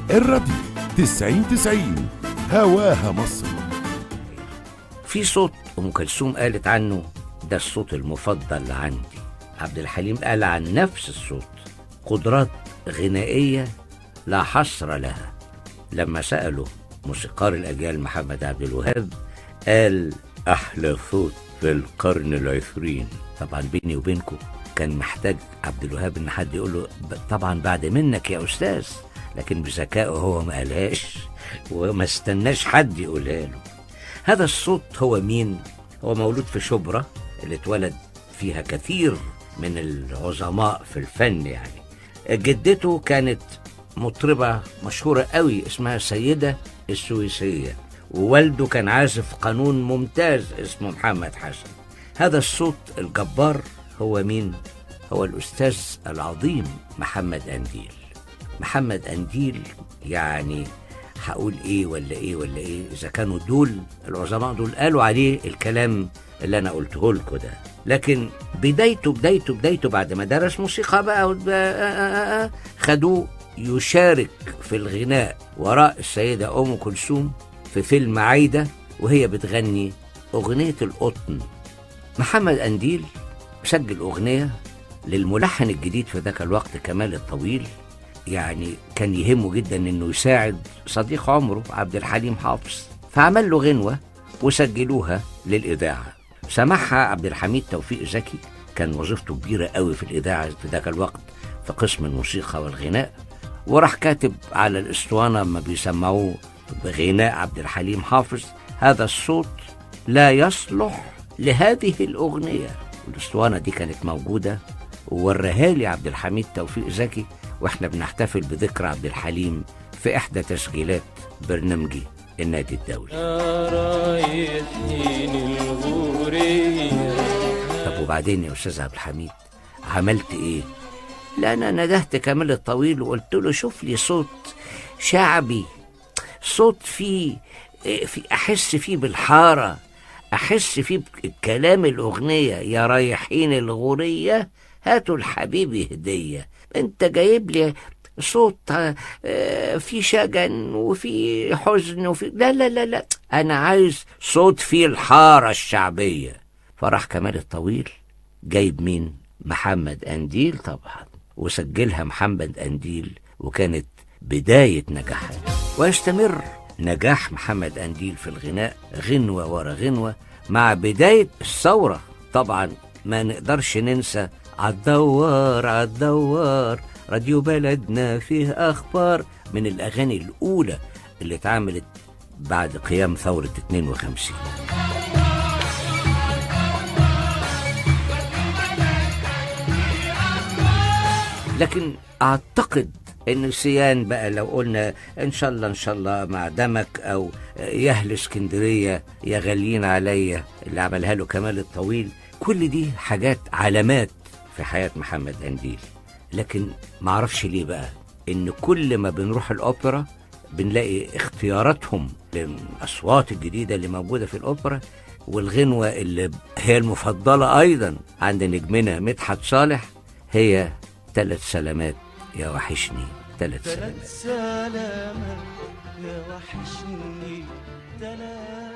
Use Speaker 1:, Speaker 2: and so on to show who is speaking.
Speaker 1: الراديو تسعين تسعين هواها مصر
Speaker 2: في صوت ام كلثوم قالت عنه ده الصوت المفضل عندي عبد الحليم قال عن نفس الصوت قدرات غنائيه لا حصر لها لما سالوا موسيقار الاجيال محمد عبد الوهاب قال احلى صوت في القرن العشرين طبعا بيني وبينكم كان محتاج عبد الوهاب ان حد يقول له ب- طبعا بعد منك يا استاذ لكن بذكائه هو ما قالهاش وما استناش حد يقولها له هذا الصوت هو مين؟ هو مولود في شبرا اللي اتولد فيها كثير من العظماء في الفن يعني جدته كانت مطربة مشهورة قوي اسمها سيدة السويسية ووالده كان عازف قانون ممتاز اسمه محمد حسن هذا الصوت الجبار هو مين؟ هو الأستاذ العظيم محمد أنديل محمد أنديل يعني هقول ايه ولا ايه ولا ايه اذا كانوا دول العظماء دول قالوا عليه الكلام اللي انا قلته لكم ده لكن بدايته بدايته بدايته بعد ما درس موسيقى بقى وب- آه آه آه خدوه يشارك في الغناء وراء السيدة أم كلثوم في فيلم عايدة وهي بتغني أغنية القطن محمد أنديل سجل أغنية للملحن الجديد في ذاك الوقت كمال الطويل يعني كان يهمه جدا انه يساعد صديق عمره عبد الحليم حافظ فعمل له غنوه وسجلوها للاذاعه سمعها عبد الحميد توفيق زكي كان وظيفته كبيره قوي في الاذاعه في ذاك الوقت في قسم الموسيقى والغناء وراح كاتب على الاسطوانه ما بيسموه بغناء عبد الحليم حافظ هذا الصوت لا يصلح لهذه الاغنيه الاسطوانه دي كانت موجوده ووراها لي عبد الحميد توفيق زكي واحنا بنحتفل بذكرى عبد الحليم في احدى تسجيلات برنامجي النادي الدولي
Speaker 3: يا رايحين الغورية
Speaker 2: طب وبعدين يا استاذ عبد الحميد عملت ايه لا انا ندهت كامل الطويل وقلت له شوف لي صوت شعبي صوت فيه إيه، في احس فيه بالحاره احس فيه بكلام الاغنيه يا رايحين الغوريه هاتوا لحبيبي هديه انت جايب لي صوت آه، في شجن وفي حزن وفي لا لا لا لا انا عايز صوت فيه الحاره الشعبيه فراح كمال الطويل جايب مين محمد أنديل طبعا وسجلها محمد أنديل وكانت بداية نجاحها ويستمر نجاح محمد أنديل في الغناء غنوة ورا غنوة مع بداية الثورة طبعا ما نقدرش ننسى عالدوار عالدوار راديو بلدنا فيه أخبار من الأغاني الأولى اللي اتعملت بعد قيام ثورة 52 لكن اعتقد ان سيان بقى لو قلنا ان شاء الله ان شاء الله مع دمك او يا اهل اسكندريه يا غاليين عليا اللي عملها له كمال الطويل كل دي حاجات علامات في حياه محمد انديل لكن معرفش ليه بقى ان كل ما بنروح الاوبرا بنلاقي اختياراتهم للاصوات الجديده اللي موجوده في الاوبرا والغنوه اللي هي المفضله ايضا عند نجمنا مدحت صالح هي ثلاث سلامات يا وحشني ثلاث سلامات
Speaker 3: ثلاث سلامات يا وحشني ثلاث